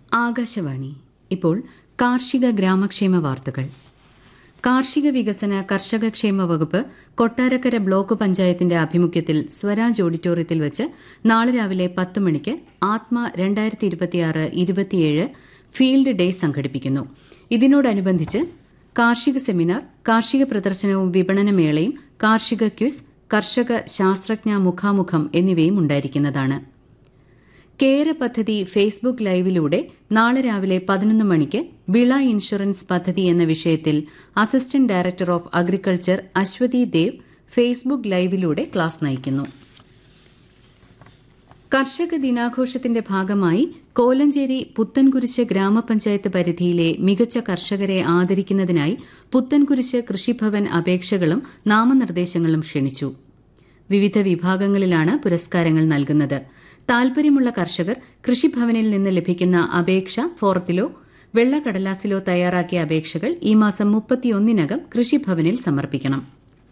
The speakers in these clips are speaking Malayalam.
ആകാശവാണി ഇപ്പോൾ കാർഷിക ഗ്രാമക്ഷേമ വാർത്തകൾ കാർഷിക വികസന കർഷകക്ഷേമ വകുപ്പ് കൊട്ടാരക്കര ബ്ലോക്ക് പഞ്ചായത്തിന്റെ ആഭിമുഖ്യത്തിൽ സ്വരാജ് ഓഡിറ്റോറിയത്തിൽ വെച്ച് നാളെ രാവിലെ പത്ത് മണിക്ക് ആത്മ രണ്ടായിരത്തി ഇരുപത്തിയാറ് ഇരുപത്തിയേഴ് ഫീൽഡ് ഡേ സംഘടിപ്പിക്കുന്നു ഇതിനോടനുബന്ധിച്ച് കാർഷിക സെമിനാർ കാർഷിക പ്രദർശനവും വിപണനമേളയും കാർഷിക ക്വിസ് കർഷക ശാസ്ത്രജ്ഞ മുഖാമുഖം എന്നിവയും ഉണ്ടായിരിക്കുന്നതാണ് കേര പദ്ധതി ഫേസ്ബുക്ക് ലൈവിലൂടെ നാളെ രാവിലെ പതിനൊന്ന് മണിക്ക് വിള ഇൻഷുറൻസ് പദ്ധതി എന്ന വിഷയത്തിൽ assistant director of agriculture Aswathi Dev Facebook ലൈവിലൂടെ ക്ലാസ് നയിക്കുന്നു കർഷക ദിനാഘോഷത്തിന്റെ ഭാഗമായി കോലഞ്ചേരി പുത്തൻകുരിശ് ഗ്രാമപഞ്ചായത്ത് പരിധിയിലെ മികച്ച കർഷകരെ ആദരിക്കുന്നതിനായി പുത്തൻകുരിശ് കൃഷിഭവൻ അപേക്ഷകളും നാമനിർദ്ദേശങ്ങളും ക്ഷണിച്ചു വിവിധ വിഭാഗങ്ങളിലാണ് പുരസ്കാരങ്ങൾ നൽകുന്നത് താൽപര്യമുള്ള കർഷകർ കൃഷിഭവനിൽ നിന്ന് ലഭിക്കുന്ന അപേക്ഷ ഫോറത്തിലോ വെള്ളക്കടലാസിലോ തയ്യാറാക്കിയ അപേക്ഷകൾ ഈ മാസം മുപ്പത്തിയൊന്നിനകം കൃഷിഭവനിൽ സമർപ്പിക്കണം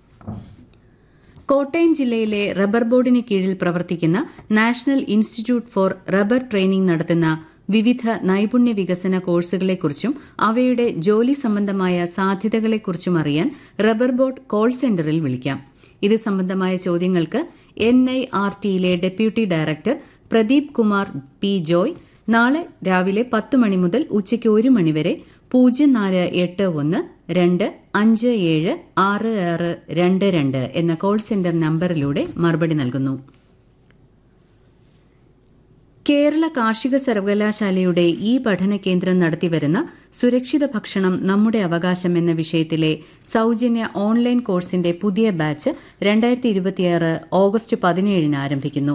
കോട്ടയം ജില്ലയിലെ റബ്ബർ ബോർഡിന് കീഴിൽ പ്രവർത്തിക്കുന്ന national institute for rubber training നടത്തുന്ന വിവിധ നൈപുണ്യ വികസന കോഴ്സുകളെക്കുറിച്ചും അവയുടെ ജോലി സംബന്ധമായ സാധ്യതകളെക്കുറിച്ചും അറിയാൻ റബ്ബർ ബോർഡ് കോൾ സെന്ററിൽ വിളിക്കാം ഇത് സംബന്ധമായ ചോദ്യങ്ങൾക്ക് എൻ ഐ ആർ ടിയിലെ deputy director Pradeep Kumar P Joy നാളെ രാവിലെ പത്ത് മണി മുതൽ ഉച്ചയ്ക്ക് ഒരു മണിവരെ പൂജ്യം നാല് എട്ട് ഒന്ന് രണ്ട് അഞ്ച് ഏഴ് ആറ് ആറ് രണ്ട് രണ്ട് എന്ന കോൾ സെന്റർ നമ്പറിലൂടെ മറുപടി നൽകുന്നു കേരള കാർഷിക സർവകലാശാലയുടെ ഈ പഠന കേന്ദ്രം നടത്തിവരുന്ന സുരക്ഷിത ഭക്ഷണം നമ്മുടെ അവകാശം എന്ന വിഷയത്തിലെ സൌജന്യ ഓൺലൈൻ കോഴ്സിന്റെ പുതിയ ബാച്ച് രണ്ടായിരത്തി ഇരുപത്തിയാറ് ഓഗസ്റ്റ് പതിനേഴിന് ആരംഭിക്കുന്നു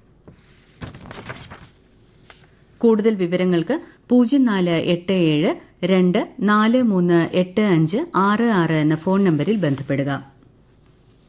കൂടുതൽ വിവരങ്ങൾക്ക് പൂജ്യം നാല് എട്ട് ഏഴ് രണ്ട് നാല് മൂന്ന് എട്ട് അഞ്ച് ആറ് ആറ് എന്ന ഫോൺ നമ്പറിൽ ബന്ധപ്പെടുക